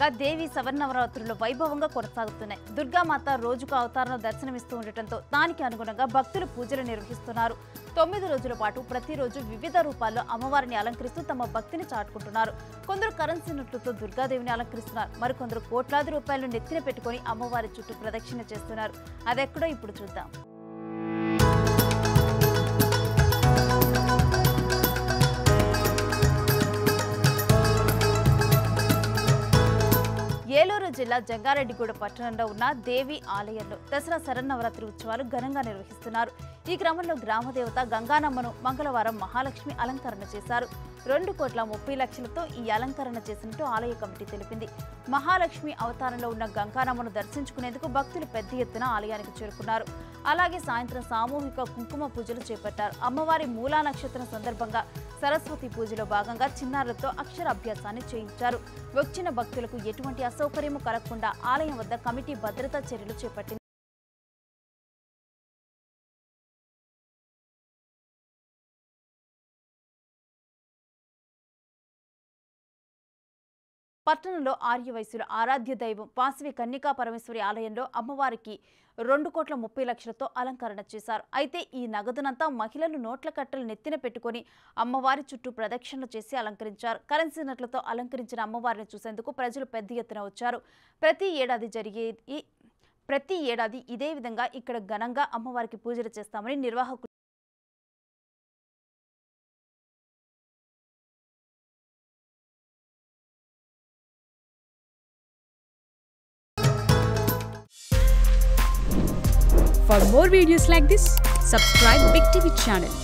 కాగా దేవి సవర్ణవరాత్రులు వైభవంగా కొనసాగుతున్నాయి దుర్గామాత రోజుకు అవతారంలో దర్శనమిస్తూ ఉండటంతో దానికి అనుగుణంగా భక్తులు పూజలు నిర్వహిస్తున్నారు తొమ్మిది రోజుల పాటు ప్రతిరోజు వివిధ రూపాల్లో అమ్మవారిని అలంకరిస్తూ తమ భక్తిని చాటుకుంటున్నారు కొందరు కరెన్సీ నోట్లతో దుర్గాదేవిని అలంకరిస్తున్నారు మరికొందరు కోట్లాది రూపాయలు నెత్తిన పెట్టుకొని అమ్మవారి చుట్టూ ప్రదక్షిణ చేస్తున్నారు అదెక్కడో ఇప్పుడు చూద్దాం ఏలూరు జిల్లా జంగారెడ్డిగూడ పట్టణంలో ఉన్న దేవి ఆలయంలో దసరా శరన్నవరాత్రి ఉత్సవాలు ఘనంగా నిర్వహిస్తున్నారు ఈ క్రమంలో గ్రామదేవత గంగానమ్మను మంగళవారం మహాలక్ష్మి అలంకరణ చేశారు రెండు కోట్ల ముప్పై లక్షలతో ఈ అలంకరణ చేసినట్టు ఆలయ కమిటీ తెలిపింది మహాలక్ష్మి అవతారంలో ఉన్న గంగానమ్మను దర్శించుకునేందుకు భక్తులు పెద్ద ఎత్తున ఆలయానికి చేరుకున్నారు అలాగే సాయంత్రం సామూహిక కుంకుమ పూజలు చేపట్టారు అమ్మవారి మూలా నక్షత్రం సందర్భంగా సరస్వతి పూజలో భాగంగా చిన్నారులతో అక్షర అభ్యాసాన్ని చేయించారు వచ్చిన భక్తులకు ఎటువంటి అసౌకర్యము కలగకుండా ఆలయం వద్ద కమిటీ భద్రతా చర్యలు చేపట్టింది పట్టణంలో ఆర్యవైశ్యుల ఆరాధ్య దైవం వాసవి కన్నికా పరమేశ్వరి ఆలయంలో అమ్మవారికి రెండు కోట్ల ముప్పై లక్షలతో అలంకరణ చేశారు అయితే ఈ నగదునంతా మహిళలు నోట్ల కట్టలు నెత్తిన పెట్టుకొని అమ్మవారి చుట్టూ ప్రదక్షిణలు చేసి అలంకరించారు కరెన్సీ నోట్లతో అలంకరించిన అమ్మవారిని చూసేందుకు ప్రజలు పెద్ద ఎత్తున వచ్చారు ప్రతి ఏడాది జరిగే ఈ ప్రతి ఏడాది ఇదే విధంగా ఇక్కడ ఘనంగా అమ్మవారికి పూజలు చేస్తామని నిర్వాహకులు For more videos like this, subscribe Big TV channel